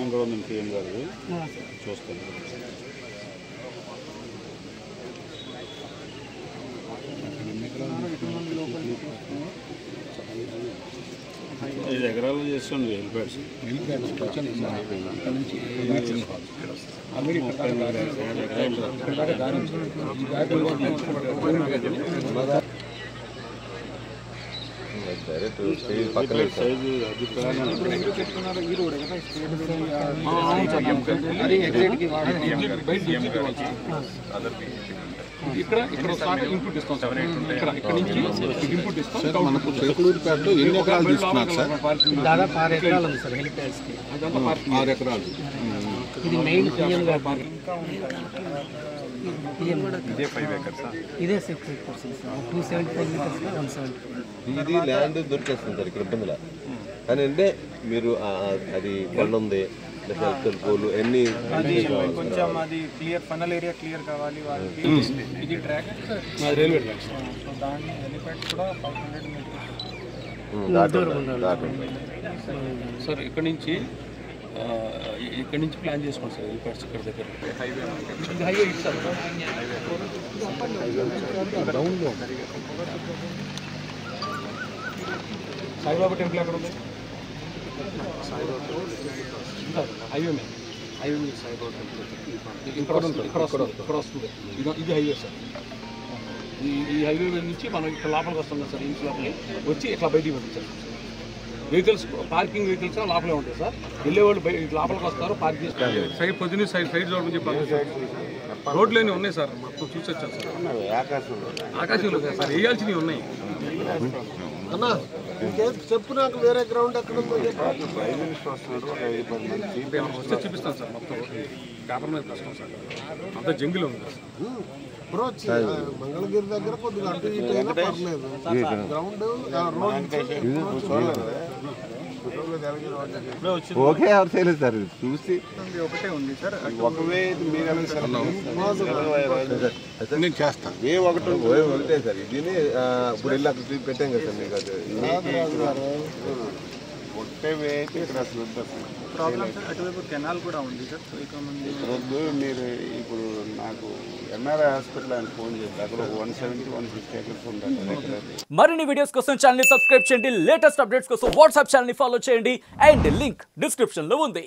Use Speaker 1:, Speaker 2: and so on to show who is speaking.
Speaker 1: Plan కూడా ఉంది PM గారిది చూస్తాను ఐదు ఎకరాలు చేస్తుంది హెల్ప్యాడ్స్ సైజు అది ప్లాన్
Speaker 2: ఇక్కడ ఇక్కడ ఒకసారి ఇన్పుట్ ఇస్తాం సార్ ఇక్కడ ఇక్కడ నుంచి ఇన్పుట్ ఇస్తాం
Speaker 3: మనకు పెకులూరుపేటలో ఎన్ని ఎకరాలు తీసుకున్నారు సార్
Speaker 4: దాదాపు ఆరు ఎకరాలు ఉంది సార్ హెలిప్యాడ్స్కి
Speaker 3: ఆరు ఎకరాలు
Speaker 4: ఇది మెయిన్ పిఎం గారి పిఎం
Speaker 5: ఇదే ఫైవ్ ఎకర్స్
Speaker 4: ఇదే six acres sir two seventy five metres one seventy
Speaker 6: ఇది ల్యాండ్ దొరికేస్తుంది సార్ ఇక్కడ ఇబ్బందిలా కానీ అంటే మీరు ఆ- ఆ- అది కొండ ఉంది పోలు ఎన్ని
Speaker 5: కొంచెం అది క్లియర్ ఫనల్ ఏరియా క్లియర్ కావాలి వాళ్ళకి ఇది track
Speaker 2: railway track sir
Speaker 5: so దాని ఎలిఫెంట్ కూడా ఫైవ్ హండ్రెడ్ మీటర్స్
Speaker 2: సార్ ఇక్కడ నుంచి ఆ, ఇక్కడ నుంచి ప్లాన్ చేసుకోండి సార్ హెలిప్యాడ్స్ ఇక్కడ దగ్గర ఇది హైవే ఇటు సార్ సాయిబాబా టెంపుల్ ఎక్కడ ఉంది ఇంకా హైవే మీద హైవే మీద సాయిబాబా టెంపుల్ ఇక్కడ వస్తుంది ఇక్కడ వస్తుంది ఇక్కడ వస్తుంది ఇది ఇది హైవే సార్ ఈ ఈ హైవే మీద నుంచి మనం ఇక్కడ లోపలికి వస్తాం కదా సార్ ఇంటి లోపలికి వచ్చి ఇట్లా బయటికి పంపించారు వెహికల్స్ పార్కింగ్ వెహికల్స్ లోపలే ఉంటాయి సార్ వెళ్ళేవాళ్ళు బయట ఇట్లా లోపలికి వస్తారు పార్క్ చేస్తారు సైడ్ పొద్దున్నే సైడ్ సైడ్ చూడమని చెప్పి రోడ్లు ఉన్నాయి సార్ మొత్తం చూసి వచ్చారు సార్ ఆకాశంలో కాదు సార్ వేయాల్సినవి ఉన్నాయి
Speaker 3: చెప్పు నాకు వేరే గ్రౌండ్ ఎక్కడ
Speaker 2: వస్తే చూపిస్తాను సార్ మొత్తం పేపర్ మీద కష్టం సార్ అంతా జంగిల్ ఉంది సార్
Speaker 3: బ్రో మంగళగిరి దగ్గర కొద్దిగా అటు ఇటు అయినా పర్లేదు గ్రౌండ్
Speaker 6: ఓకే ఎవరు చేయలేదు సార్ చూసి
Speaker 5: ఒకటే ఉంది సార్
Speaker 6: ఒకవే
Speaker 3: నేను చేస్తాను
Speaker 6: ఏ ఒకటి ఓ ఒకటే సార్ ఇది ఇప్పుడు వెళ్ళి అక్కడ చూపి పెట్టాం కదా సార్ మీకు అది ఒకటే వే అయితే ఇక్కడ అసలు వద్దు అసలు.
Speaker 5: ప్రాబ్లం సార్ అటువైపు కెనాల్ కూడా ఉంది సార్ సో ఇక ముందు
Speaker 1: వద్దు మీరు ఇప్పుడు నాకు ఎంఆర్ఐ హాస్పిటల్ ఆయన ఫోన్ చేసి అక్కడ one seventy one fifty acres ఉండాలి
Speaker 7: మరిన్ని వీడియోస్ కోసం ఛానల్ ని సబ్స్క్రైబ్ చేయండి లేటెస్ట్ అప్డేట్స్ కోసం వాట్సాప్ ఛానల్ ని ఫాలో చేయండి అండ్ లింక్ డిస్క్రిప్షన్ లో ఉంది